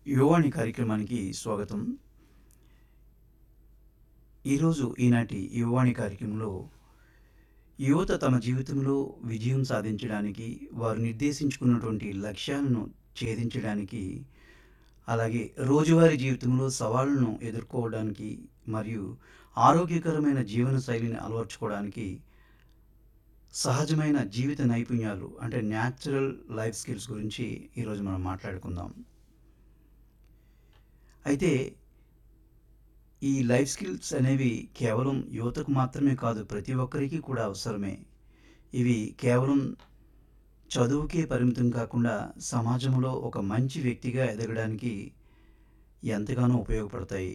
యువవాణి కార్యక్రమానికి స్వాగతం ఈరోజు ఈనాటి యువవాణి కార్యక్రమంలో యువత తమ జీవితంలో విజయం సాధించడానికి వారు నిర్దేశించుకున్నటువంటి లక్ష్యాలను ఛేదించడానికి అలాగే రోజువారీ జీవితంలో సవాళ్లను ఎదుర్కోవడానికి మరియు ఆరోగ్యకరమైన జీవన శైలిని అలవర్చుకోవడానికి సహజమైన జీవిత నైపుణ్యాలు అంటే న్యాచురల్ లైఫ్ స్కిల్స్ గురించి ఈరోజు మనం మాట్లాడుకుందాం అయితే ఈ లైఫ్ స్కిల్స్ అనేవి కేవలం యువతకు మాత్రమే కాదు ప్రతి ఒక్కరికి కూడా అవసరమే ఇవి కేవలం చదువుకే పరిమితం కాకుండా సమాజంలో ఒక మంచి వ్యక్తిగా ఎదగడానికి ఎంతగానో ఉపయోగపడతాయి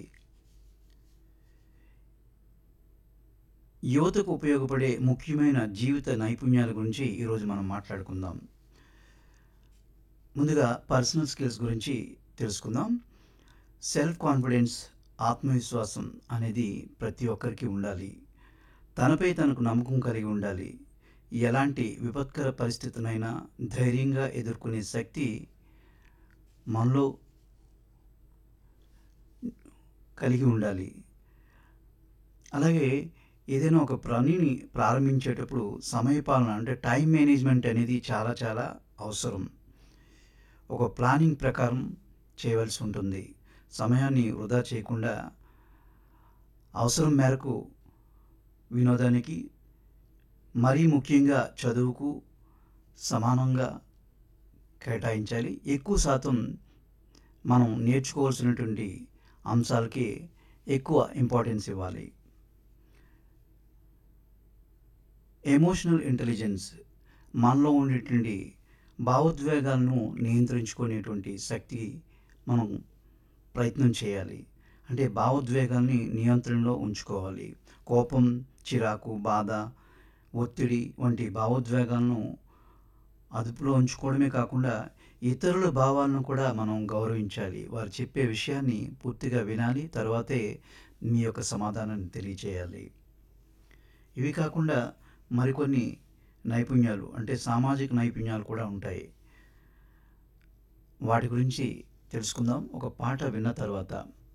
యువతకు ఉపయోగపడే ముఖ్యమైన జీవిత నైపుణ్యాల గురించి ఈరోజు మనం మాట్లాడుకుందాం ముందుగా పర్సనల్ స్కిల్స్ గురించి తెలుసుకుందాం సెల్ఫ్ కాన్ఫిడెన్స్ ఆత్మవిశ్వాసం అనేది ప్రతి ఒక్కరికి ఉండాలి తనపై తనకు నమ్మకం కలిగి ఉండాలి ఎలాంటి విపత్కర పరిస్థితినైనా ధైర్యంగా ఎదుర్కొనే శక్తి మనలో కలిగి ఉండాలి అలాగే ఏదైనా ఒక పనిని ప్రారంభించేటప్పుడు సమయపాలన అంటే టైం మేనేజ్మెంట్ అనేది చాలా చాలా అవసరం ఒక ప్లానింగ్ ప్రకారం చేయవలసి ఉంటుంది సమయాన్ని వృధా చేయకుండా అవసరం మేరకు వినోదానికి మరీ ముఖ్యంగా చదువుకు సమానంగా కేటాయించాలి ఎక్కువ శాతం మనం నేర్చుకోవాల్సినటువంటి అంశాలకి ఎక్కువ ఇంపార్టెన్స్ ఇవ్వాలి ఎమోషనల్ ఇంటెలిజెన్స్ మనలో ఉండేటువంటి భావోద్వేగాలను నియంత్రించుకునేటువంటి శక్తి మనం ప్రయత్నం చేయాలి అంటే భావోద్వేగాల్ని నియంత్రణలో ఉంచుకోవాలి కోపం చిరాకు బాధ ఒత్తిడి వంటి భావోద్వేగాలను అదుపులో ఉంచుకోవడమే కాకుండా ఇతరుల భావాలను కూడా మనం గౌరవించాలి వారు చెప్పే విషయాన్ని పూర్తిగా వినాలి తర్వాతే మీ యొక్క సమాధానాన్ని తెలియచేయాలి ఇవి కాకుండా మరికొన్ని నైపుణ్యాలు అంటే సామాజిక నైపుణ్యాలు కూడా ఉంటాయి వాటి గురించి తెలుసుకుందాం ఒక పాట విన్న తర్వాత